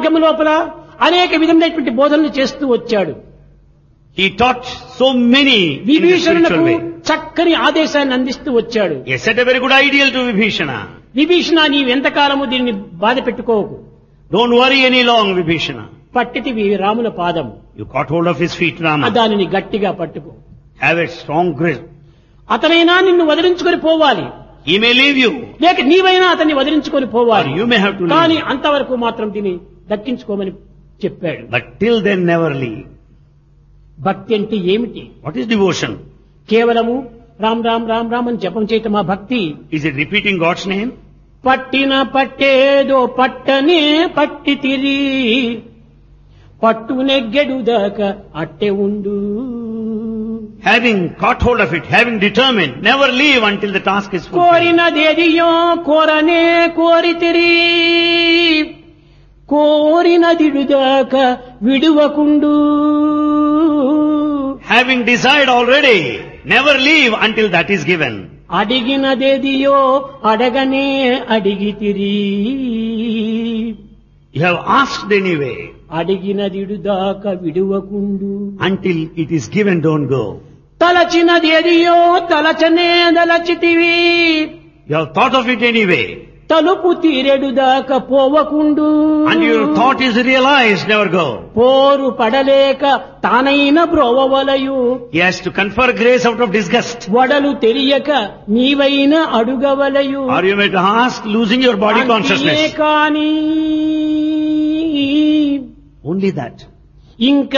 మార్గం లోపల అనేక విధమైనటువంటి బోధనలు చేస్తూ వచ్చాడు He taught so many in the విభీషణులకు spiritual way. చక్కని ఆదేశాన్ని అందిస్తూ వచ్చాడు He set a very good ideal to Vibhishana. Vibhishana నీవెంతకాలము దీన్ని బాధ పెట్టుకోకు Don't worry any long, Vibhishana. పట్టితివి రాముల పాదము You caught hold of his feet, ఆ Rama. దానిని గట్టిగా పట్టుకో Have a strong grip. అతనైనా నిన్ను వదిలించుకొని పోవాలి He may leave you, లేక నీవైనా అతన్ని వదిలించుకొని or పోవాలి you may have to కానీ leave. అంతవరకు మాత్రం దీన్ని దక్కించుకోమని చెప్పాడు But till then, never leave. భక్తి అంటే ఏమిటి What is devotion? కేవలము రామ్ రామ్ రామ్ రామ్ అని జపం చేయటం మా భక్తి Is it repeating God's name? పట్టిన పట్టేదో పట్టనే పట్టి తిరి పట్టు నెగ్గెడు దాకా అట్టె ఉండు Having caught hold of it, having determined, never leave until the task is fulfilled. కోరినదేదియో కోరనే కోరితిరి కోరినదిడు దాకా విడువకుండు Having desired already, never leave until that is given. అడిగినదేదియో అడగనే అడిగితిరి You have asked anyway. అడిగినదిడు దాకా విడువకుండు Until it is given, don't go. తలచినదేదియో తలచనే దలచితివి You have thought of it anyway. తలుపు తీరెడు దాకా పోవకుండు And your thought is realized, never go. పోరు పడలేక తానైన బ్రోవవలయు He has to confer grace out of disgust. వడలు తెలియక నీవైన అడుగవలయు Or you may ask, losing your body అంతియే consciousness. కాని Only that. ఇంక